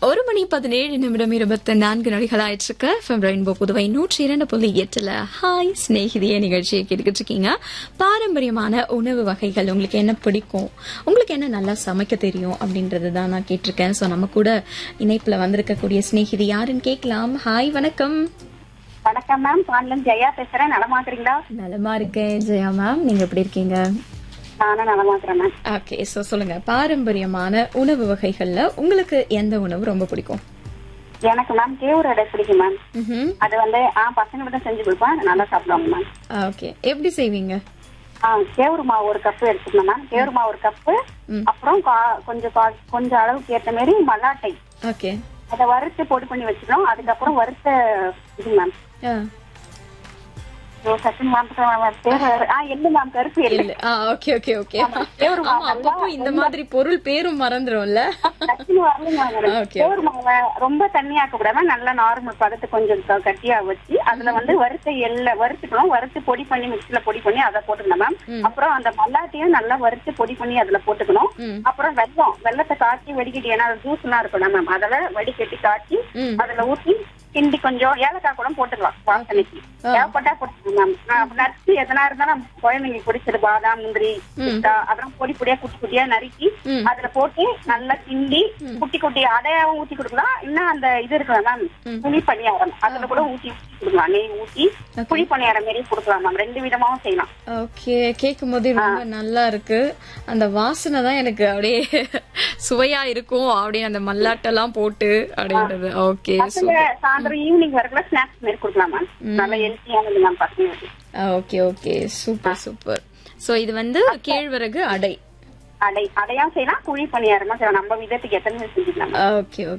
ஒரு மணி பதினேழு நிமிடம் இருபத்தி நான்கு நொடிகள் ஆயிடுச்சுக்க ஃபெம் ரெயின்போ புதுவை நூற்றி இரண்டு புள்ளி எட்டுல ஹாய் சிநேகிதிய நிகழ்ச்சியை கேட்டுக்கிட்டு இருக்கீங்க பாரம்பரியமான உணவு வகைகள் உங்களுக்கு என்ன பிடிக்கும் உங்களுக்கு என்ன நல்லா சமைக்க தெரியும் அப்படின்றது தான் நான் கேட்டிருக்கேன் ஸோ நம்ம கூட இணைப்புல வந்திருக்கக்கூடிய சிநேகிதி யாருன்னு கேட்கலாம் ஹாய் வணக்கம் வணக்கம் மேம் பாண்டன் ஜெயா பேசுறேன் நலமாக்குறீங்களா நலமா இருக்கேன் ஜெயா மேம் நீங்க எப்படி இருக்கீங்க நானும் நலமாக்குறேன் மேம் ஓகே ஸோ சொல்லுங்க பாரம்பரியமான உணவு வகைகள்ல உங்களுக்கு எந்த உணவு ரொம்ப பிடிக்கும் எனக்கு மேம் கேவுரு அடை பிடிக்கும் மேம் ம்ஹும். அது வந்து ஆ பசங்களுக்கு தான் செஞ்சு கொடுப்பேன் நல்லா சாப்பிடுவாங்க மேம் ஓகே எப்படி செய்வீங்க ஆ கேவுரு மாவு ஒரு கப்பு எடுத்துக்கணும் மேம் கேவுரு மாவு ஒரு கப்பு அப்புறம் கா- கொஞ்சம் கா- கொஞ்சம் அளவுக்கு ஏத்த மாதிரி மல்லாட்டை ஓகே அதை வறுத்து பொடி பண்ணி வச்சுக்கணும் அதுக்கப்புறம் வறுத்த இது மேம் ஆ ஓ, சச்சின் மேம் பேர் வேற- ஆ எள்ளு மேம் கருப்பு எள்ளு இல்ல ஆ ஓகே ஓகே ஓகே கேவுரு ஆமா மாவு அப்பப்போ இந்த மாதிரி பொருள் பேரும் மறந்துரும்ல டக்குனு வரலைங்க மேம். Okay. கேவுரு மாவை ரொம்ப தண்ணியாக்க கூடாம நல்லா நார்மல் பதத்தை கொஞ்சம் க- கட்டியா வச்சு அதுல வந்து வறுத்த எள்ள வறுத்துக்கணும் வறுத்து பொடி பண்ணி மிக்சில பொடி பண்ணி அதை போட்டுக்கணும் மேம் அப்புறம் அந்த மல்லாட்டையும் நல்லா வறுத்து பொடி பண்ணி அதுல போட்டுக்கணும் ம். அப்புறம் வெல்லம் வெள்ளத்தை காய்ச்சி வடிகட்டி ஏன்னா ஜூஸ் எல்லாம் இருக்கும் மேம் அதில் வடிகட்டி காய்ச்சி ம். அதுல ஊத்தி கிண்டி கொஞ்சம் ஏலக்காய் கூட போட்டுக்கலாம் வாசனைக்கு தேவைப்பட்டா போட்டுக்கலாம் மேம் நட்ஸ் எதனா இருந்தாலும் குழந்தைங்களுக்கு பிடிச்சது பாதாம் முந்திரி பிஸ்தா அதெல்லாம் பொடி பொடியா குட்டி குட்டியா நறுக்கி ம். அதுல போட்டு நல்லா கிண்டி குட்டி குட்டி அடையாவும் ஊத்தி கொடுக்கலாம் இன்னும் அந்த இது இருக்குல்ல மேம் புளி பணியாரம் அதுல கூட ஊத்தி ஊத்தி கொடுக்கலாம் நெய் ஊத்தி புளி பணியாரம் மாரி கொடுக்கலாம் மேம் ரெண்டு விதமாவும் செய்யலாம் ஓகே கேட்கும் போதே ரொம்ப நல்லா இருக்கு அந்த வாசனை தான் எனக்கு அப்படியே சுவையா இருக்கும் அப்படியே அந்த மல்லாட்டெல்லாம் போட்டு அப்படின்றது ஓகே பசங்க சாயந்தரம் ஈவினிங் வரைக்கும் ஸ்நாக்ஸ் மாரி கொடுக்கலாம் மேம் நல்லா ஹெல்த்தியானது மேம் பசங்களுக்கு okay okay super super so இது வந்து கேழ்வரகு அடை அடை அடையாவும் செய்யலாம் குழி பணியாரமா செய்யலாம் நம்ம விதத்துக்கு எத்தனை செஞ்சுக்கலாம் மேம் ஓகே